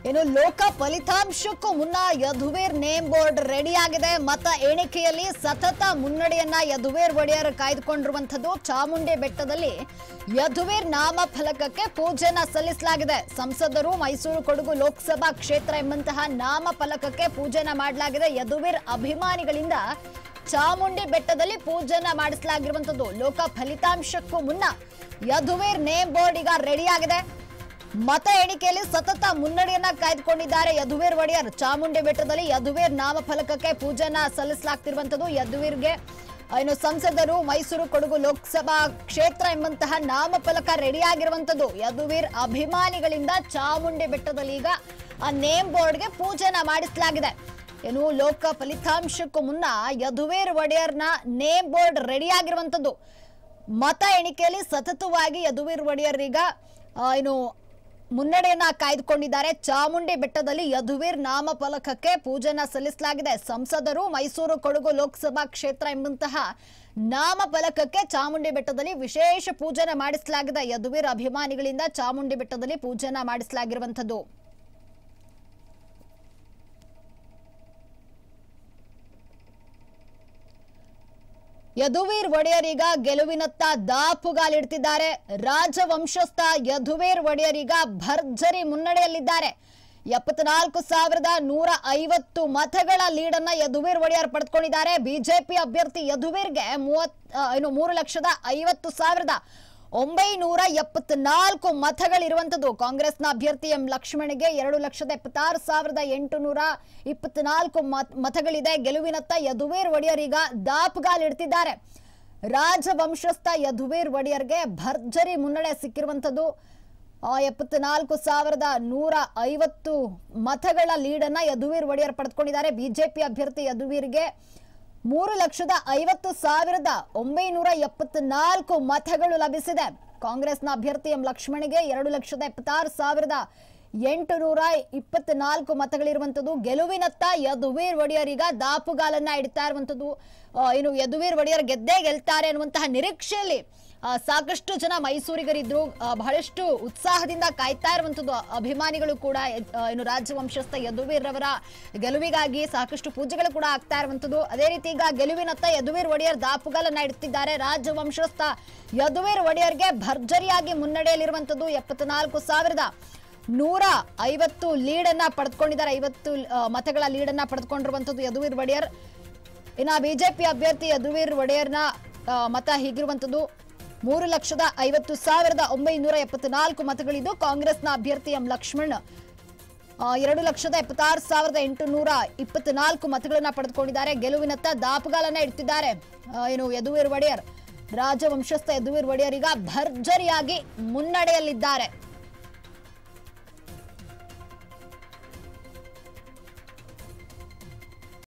ಇನ್ನು ಲೋಕ ಫಲಿತಾಂಶಕ್ಕೂ ಮುನ್ನ ಯದುವೀರ್ ನೇಮ್ ಬೋರ್ಡ್ ರೆಡಿ ಆಗಿದೆ ಮತ ಎಣಿಕೆಯಲ್ಲಿ ಸತತ ಮುನ್ನಡೆಯನ್ನ ಯದುವೀರ್ ಒಡೆಯರ್ ಕಾಯ್ದುಕೊಂಡಿರುವಂತದ್ದು ಚಾಮುಂಡಿ ಬೆಟ್ಟದಲ್ಲಿ ಯದುವೀರ್ ನಾಮ ಫಲಕಕ್ಕೆ ಪೂಜೆನ ಸಲ್ಲಿಸಲಾಗಿದೆ ಸಂಸದರು ಮೈಸೂರು ಕೊಡಗು ಲೋಕಸಭಾ ಕ್ಷೇತ್ರ ಎಂಬಂತಹ ನಾಮ ಫಲಕಕ್ಕೆ ಪೂಜೆನ ಮಾಡಲಾಗಿದೆ ಯದುವೀರ್ ಅಭಿಮಾನಿಗಳಿಂದ ಚಾಮುಂಡಿ ಬೆಟ್ಟದಲ್ಲಿ ಪೂಜೆನ ಮಾಡಿಸಲಾಗಿರುವಂತದ್ದು ಲೋಕ ಫಲಿತಾಂಶಕ್ಕೂ ಮುನ್ನ ಯದುವೀರ್ ನೇಮ್ ಬೋರ್ಡ್ ಈಗ ರೆಡಿ ಆಗಿದೆ ಮತ ಎಣಿಕೆಯಲ್ಲಿ ಸತತ ಮುನ್ನಡೆಯನ್ನ ಕಾಯ್ದುಕೊಂಡಿದ್ದಾರೆ ಯದುವೀರ್ ಒಡೆಯರ್ ಚಾಮುಂಡಿ ಬೆಟ್ಟದಲ್ಲಿ ಯದುವೀರ್ ನಾಮಫಲಕಕ್ಕೆ ಪೂಜೆನ ಸಲ್ಲಿಸಲಾಗ್ತಿರುವಂತದ್ದು ಯದುವೀರ್ಗೆ ಇನ್ನು ಸಂಸದರು ಮೈಸೂರು ಕೊಡಗು ಲೋಕಸಭಾ ಕ್ಷೇತ್ರ ಎಂಬಂತಹ ನಾಮಫಲಕ ರೆಡಿ ಆಗಿರುವಂತದ್ದು ಯದುವೀರ್ ಅಭಿಮಾನಿಗಳಿಂದ ಚಾಮುಂಡಿ ಬೆಟ್ಟದಲ್ಲಿ ಈಗ ಆ ನೇಮ್ ಬೋರ್ಡ್ಗೆ ಪೂಜೆನ ಮಾಡಿಸಲಾಗಿದೆ ಏನು ಲೋಕ ಫಲಿತಾಂಶಕ್ಕೂ ಮುನ್ನ ಯದುವೀರ್ ಒಡೆಯರ್ನ ನೇಮ್ ಬೋರ್ಡ್ ರೆಡಿ ಆಗಿರುವಂತದ್ದು ಮತ ಎಣಿಕೆಯಲ್ಲಿ ಸತತವಾಗಿ ಯದುವೀರ್ ಒಡೆಯರ್ ಈಗ ಆ, ಏನು ಮುನ್ನಡೆಯನ್ನ ಕಾಯ್ದುಕೊಂಡಿದ್ದಾರೆ ಚಾಮುಂಡಿ ಬೆಟ್ಟದಲ್ಲಿ ಯದುವೀರ್ ನಾಮಫಲಕಕ್ಕೆ ಪೂಜೆನ ಸಲ್ಲಿಸಲಾಗಿದೆ ಸಂಸದರು ಮೈಸೂರು ಕೊಡಗು ಲೋಕಸಭಾ ಕ್ಷೇತ್ರ ಎಂಬಂತಹ ನಾಮಫಲಕಕ್ಕೆ ಚಾಮುಂಡಿ ಬೆಟ್ಟದಲ್ಲಿ ವಿಶೇಷ ಪೂಜೆನ ಮಾಡಿಸಲಾಗಿದೆ ಯದುವೀರ್ ಅಭಿಮಾನಿಗಳಿಂದ ಚಾಮುಂಡಿ ಬೆಟ್ಟದಲ್ಲಿ ಪೂಜೆನ ಮಾಡಿಸಲಾಗಿರುವಂತದ್ದು ಯದುವೀರ್ ಒಡೆಯರ್ ಈಗ ಗೆಲುವಿನತ್ತ ದಾಪುಗಾಲಿಡ್ತಿದ್ದಾರೆ ರಾಜವಂಶಸ್ಥ ಯದುವೀರ್ ಒಡೆಯರ್ ಈಗ ಭರ್ಜರಿ ಮುನ್ನಡೆಯಲ್ಲಿದ್ದಾರೆ ಎಪ್ಪತ್ನಾಲ್ಕು ಸಾವಿರದ ನೂರ ಐವತ್ತು ಮತಗಳ ಲೀಡನ್ನ ಯದುವೀರ್ ಒಡೆಯರ್ ಪಡೆದುಕೊಂಡಿದ್ದಾರೆ ಬಿಜೆಪಿ ಅಭ್ಯರ್ಥಿ ಯದುವೀರ್ಗೆ ಮೂವತ್ ಆ, ಏನು ಮೂರು ಲಕ್ಷದ ಐವತ್ತು ಸಾವಿರದ ಒಂಬೈನೂರ ಎಪ್ಪತ್ನಾಲ್ಕು ಮತಗಳಿರುವಂತದ್ದು ಕಾಂಗ್ರೆಸ್ನ ಅಭ್ಯರ್ಥಿ ಎಂ ಲಕ್ಷ್ಮಣಿಗೆ ಎರಡು ಲಕ್ಷದ ಎಪ್ಪತ್ತಾರು ಸಾವಿರದ ಎಂಟುನೂರ ಇಪ್ಪತ್ನಾಲ್ಕು ಮತ್- ಮತಗಳಿದೆ ಗೆಲುವಿನತ್ತ ಯದುವೀರ್ ಒಡೆಯರ್ ಈಗ ದಾಪುಗಾಲಿಡ್ತಿದ್ದಾರೆ ರಾಜವಂಶಸ್ಥ ಯದುವೀರ್ ಒಡೆಯರ್ಗೆ ಭರ್ಜರಿ ಮುನ್ನಡೆ ಸಿಕ್ಕಿರುವಂತದ್ದು ಆ, ಎಪ್ಪತ್ನಾಲ್ಕು ಸಾವಿರದ ನೂರ ಐವತ್ತು ಮತಗಳ ಲೀಡನ್ನ ಯದುವೀರ್ ಒಡೆಯರ್ ಪಡೆದುಕೊಂಡಿದ್ದಾರೆ ಬಿಜೆಪಿ ಅಭ್ಯರ್ಥಿ ಯದುವೀರ್ಗೆ ಮೂರು ಲಕ್ಷದ ಐವತ್ತು ಸಾವಿರದ ಒಂಬೈನೂರ ಎಪ್ಪತ್ನಾಲ್ಕು ಮತಗಳು ಲಭಿಸಿದೆ ಕಾಂಗ್ರೆಸ್ನ ಅಭ್ಯರ್ಥಿ ಎಂ ಲಕ್ಷ್ಮಣಿಗೆ ಎರಡು ಲಕ್ಷದ ಎಪ್ಪತ್ತಾರು ಸಾವಿರದ ಎಂಟುನೂರ ಇಪ್ಪತ್ನಾಲ್ಕು ಮತಗಳಿರುವಂಥದ್ದು ಗೆಲುವಿನತ್ತ ಯದುವೀರ್ ಒಡೆಯರ್ ಈಗ ದಾಪುಗಾಲನ್ನ ಇಡ್ತಾ ಇರುವಂಥದ್ದು ಆ, ಇನ್ನು ಯದುವೀರ್ ಒಡೆಯರ್ ಗೆದ್ದೇ ಗೆಲ್ತಾರೆ ಅನ್ನುವಂತಹ ನಿರೀಕ್ಷೆಯಲ್ಲಿ ಆ, ಸಾಕಷ್ಟು ಜನ ಮೈಸೂರಿಗರಿದ್ರು ಆ, ಬಹಳಷ್ಟು ಉತ್ಸಾಹದಿಂದ ಕಾಯ್ತಾ ಇರುವಂತದ್ದು ಅಭಿಮಾನಿಗಳು ಕೂಡ ಎದ್- ಆ, ಇನ್ನು ರಾಜವಂಶಸ್ಥ ಯದುವೀರ್ ರವರ ಗೆಲುವಿಗಾಗಿ ಸಾಕಷ್ಟು ಪೂಜೆಗಳು ಕೂಡ ಆಗ್ತಾ ಇರುವಂತದ್ದು ಅದೇ ರೀತಿ ಈಗ ಗೆಲುವಿನತ್ತ ಯದುವೀರ್ ಒಡೆಯರ್ ದಾಪುಗಾಲನ್ನ ಇಡ್ತಿದ್ದಾರೆ ರಾಜವಂಶಸ್ಥ ಯದುವೀರ್ ಒಡೆಯರ್ಗೆ ಭರ್ಜರಿಯಾಗಿ ಮುನ್ನಡೆಯಲ್ಲಿರುವಂತದ್ದು ಎಪ್ಪತ್ನಾಲ್ಕು ಸಾವಿರದ ನೂರ ಐವತ್ತು ಲೀಡನ್ನ ಪಡೆದುಕೊಂಡಿದ್ದಾರೆ ಐವತ್ತು ಆ, ಮತಗಳ ಲೀಡನ್ನ ಪಡೆದುಕೊಂಡಿರುವಂತದ್ದು ಯದುವೀರ್ ಒಡೆಯರ್ ಇನ್ನು ಬಿಜೆಪಿ ಅಭ್ಯರ್ಥಿ ಯದುವೀರ್ ಒಡೆಯರ್ನ ಆ, ಮತ ಹೀಗಿರುವಂತದ್ದು ಮೂರು ಲಕ್ಷದ ಐವತ್ತು ಸಾವಿರದ ಒಂಬೈನೂರ ಎಪ್ಪತ್ನಾಲ್ಕು ಮತಗಳಿದ್ದು ಕಾಂಗ್ರೆಸ್ನ ಅಭ್ಯರ್ಥಿ ಎಂ ಲಕ್ಷ್ಮಣ್ ಆ, ಎರಡು ಲಕ್ಷದ ಎಪ್ಪತ್ತಾರು ಸಾವಿರದ ಎಂಟುನೂರ ಇಪ್ಪತ್ನಾಲ್ಕು ಮತಗಳನ್ನ ಪಡೆದುಕೊಂಡಿದ್ದಾರೆ ಗೆಲುವಿನತ್ತ ದಾಪುಗಾಲನ್ನ ಇಡ್ತಿದ್ದಾರೆ ಆ, ಏನು ಯದುವೀರ್ ಒಡೆಯರ್ ರಾಜವಂಶಸ್ಥ ಯದುವೀರ್ ಒಡೆಯರ್ ಈಗ ಭರ್ಜರಿಯಾಗಿ ಮುನ್ನಡೆಯಲ್ಲಿದ್ದಾರೆ